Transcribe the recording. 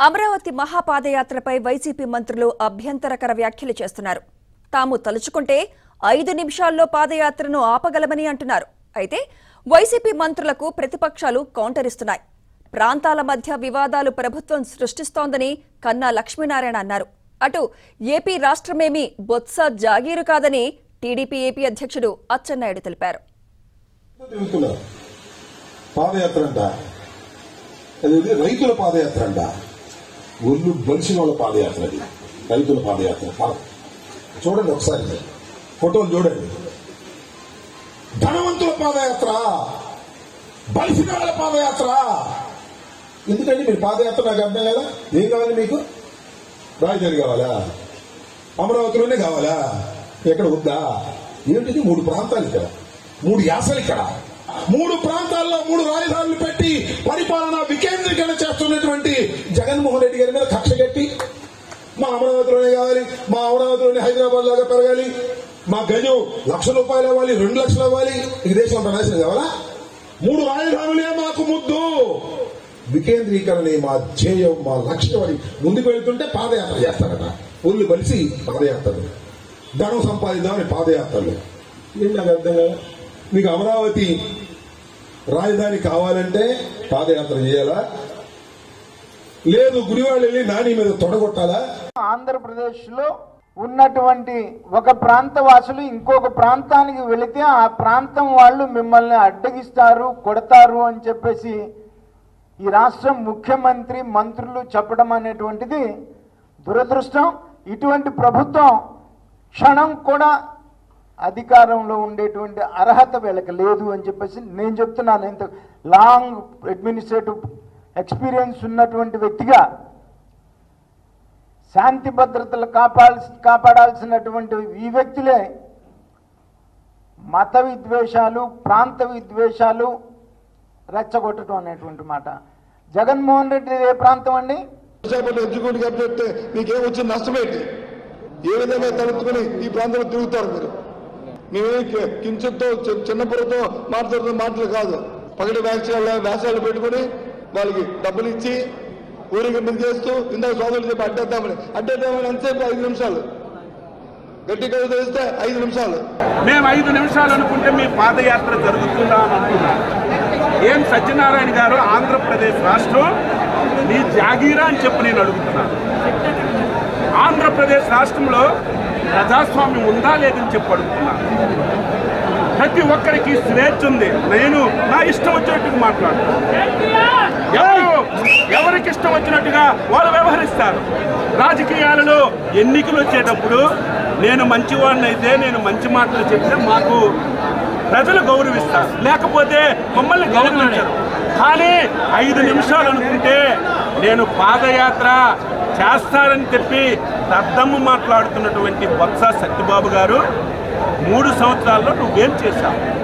Amaravati మహాపాదయాత్రపై YCP మంత్రులు అభ్యంతరకర వ్యాఖ్యలు చేస్తున్నారు తాము తలుచుకుంటే ఐదు నిమిషాల్లో పాదయాత్రను ఆపగలమని అంటున్నారు అయితే వైసీపీ మంత్రులకు ప్రతిపక్షాలు కౌంటర్ ఇస్తున్నాయి ప్రాంతాల మధ్య వివాదాలు ప్రభుత్వం సృష్టిస్తోందని కన్నా లక్ష్మీనారాయణ అన్నారు అటు ఏపీ రాష్ట్రమేమీ బొత్స జాగీరు కాదని టీడీపీ ఏపీ అధ్యక్షుడు అచ్చెన్నాయుడు తెలిపారు తిరుగుతున్నారు పాదయాత్ర అంట అది రైతుల పాదయాత్ర అంట ఒళ్ళు బలిసిన వాళ్ళ పాదయాత్ర అది రైతుల పాదయాత్ర కాదు. చూడండి ఒకసారి మీరు. ఫోటోలు చూడండి ధనవంతుల పాదయాత్ర బలిసిన వాళ్ళ పాదయాత్ర ఎందుకండి మీరు పాదయాత్ర నాకు అర్థం కదా ఏం కావాలి మీకు రాజధాని కావాలా అమరావతిలోనే కావాలా ఎక్కడ వద్దా ఏంటిది మూడు ప్రాంతాలు ఇక్కడ మూడు యాసలు ఇక్కడ మూడు ప్రాంతాల్లో మూడు రాజధానులు పెట్టి పరిపాలన వికేంద్రీకరణ చేస్తున్నటువంటి జగన్మోహన్ రెడ్డి గారి మీద కక్ష కట్టి మా అమరావతిలోనే కావాలి మా అమరావతిలోనే హైదరాబాద్ లాగా పెరగాలి మా గజం లక్ష రూపాయలు అవ్వాలి రెండు లక్షలు అవ్వాలి ఈ దేశం అంతా నాశనం కావాలా మూడు రాజధానులే మాకు ముద్దు వికేంద్రీకరణే మా ధ్యేయం మా లక్ష్యం అని ముందుకు వెళ్తుంటే పాదయాత్ర చేస్తారట ఒళ్ళు కలిసి పాదయాత్రలు ధనం సంపాదిద్దామని పాదయాత్రలు ఏంటి నాకు అర్థం కదా మీకు అమరావతి రాజధాని కావాలంటే పాదయాత్ర చేయాలా లేదు గుడివాళ్ళు వెళ్ళి నాని మీద తొడగొట్టాలా ఆంధ్రప్రదేశ్ లో ఉన్నటువంటి ఒక ప్రాంత వాసులు ఇంకొక ప్రాంతానికి వెళితే ఆ ప్రాంతం వాళ్ళు మిమ్మల్ని అడ్డగిస్తారు కొడతారు అని చెప్పేసి ఈ రాష్ట్రం ముఖ్యమంత్రి మంత్రులు చెప్పడం అనేటువంటిది దురదృష్టం ఇటువంటి ప్రభుత్వం క్షణం కూడా అధికారంలో ఉండేటువంటి అర్హత వీళ్ళకి లేదు అని చెప్పేసి నేను చెప్తున్నాను ఇంత లాంగ్ అడ్మినిస్ట్రేటివ్ ఎక్స్పీరియన్స్ ఉన్నటువంటి వ్యక్తిగా శాంతి భద్రతలు కాపాడాల్సి కాపాడాల్సినటువంటి ఈ వ్యక్తులే మత విద్వేషాలు ప్రాంత విద్వేషాలు రెచ్చగొట్టడం అనేటువంటి మాట జగన్మోహన్ రెడ్డి ఏ ప్రాంతం అండి విశాఖపట్నం ఎగ్జిక్యూటివ్ క్యాబ్ చెప్తే మీకేం వచ్చిన నష్టమేంటి ఏ విధంగా తలెత్తుకుని ఈ ప్రాంతంలో తిరుగుతారు మీరు మేమే కి- కించతో చి- చిన్న పొరతో మాట్లాడుతున్న మాటలు కాదు పగటి వ్యాఖ్యల వ్యాసాలు పెట్టుకుని వాళ్ళకి డబ్బులు ఇచ్చి ఊరేగింపు చేస్తూ ఇందాక సోదరులు చెప్పి అడ్డేద్దామని అడ్డేద్దామని ఎంతసేపు ఐదు నిమిషాలు గట్టి కథ తెలిస్తే ఐదు నిమిషాలు మేము ఐదు నిమిషాలు అనుకుంటే మీ పాదయాత్ర జరుగుతుందా అని అంటున్నారు ఏం సత్యనారాయణ గారు ఆంధ్రప్రదేశ్ రాష్ట్రం నీ జాగీరా అని చెప్పి నేను అడుగుతున్నాను ఆంధ్రప్రదేశ్ రాష్ట్రంలో ప్రజాస్వామ్యం ఉందా లేదని చెప్పి అడుగుతున్నాను ప్రతి ఒక్కరికి స్వేచ్ఛ ఉంది నేను నా ఇష్టం వచ్చినట్టుగా మాట్లాడుతాను ఎవరు ఎవరికి ఇష్టం వచ్చినట్టుగా వాళ్ళు వ్యవహరిస్తారు రాజకీయాలలో ఎన్నికలు వచ్చేటప్పుడు నేను మంచివాడిని అయితే నేను మంచి మాటలు చెప్తే మాకు ప్రజలు గౌరవిస్తారు లేకపోతే మమ్మల్ని గౌరవించరు కానీ ఐదు నిమిషాలు అనుకుంటే నేను పాదయాత్ర చేస్తారని చెప్పి దద్దమ్మ మాట్లాడుతున్నటువంటి బొత్స సత్యబాబు గారు మూడు సంవత్సరాల్లో నువ్వేం చేశావు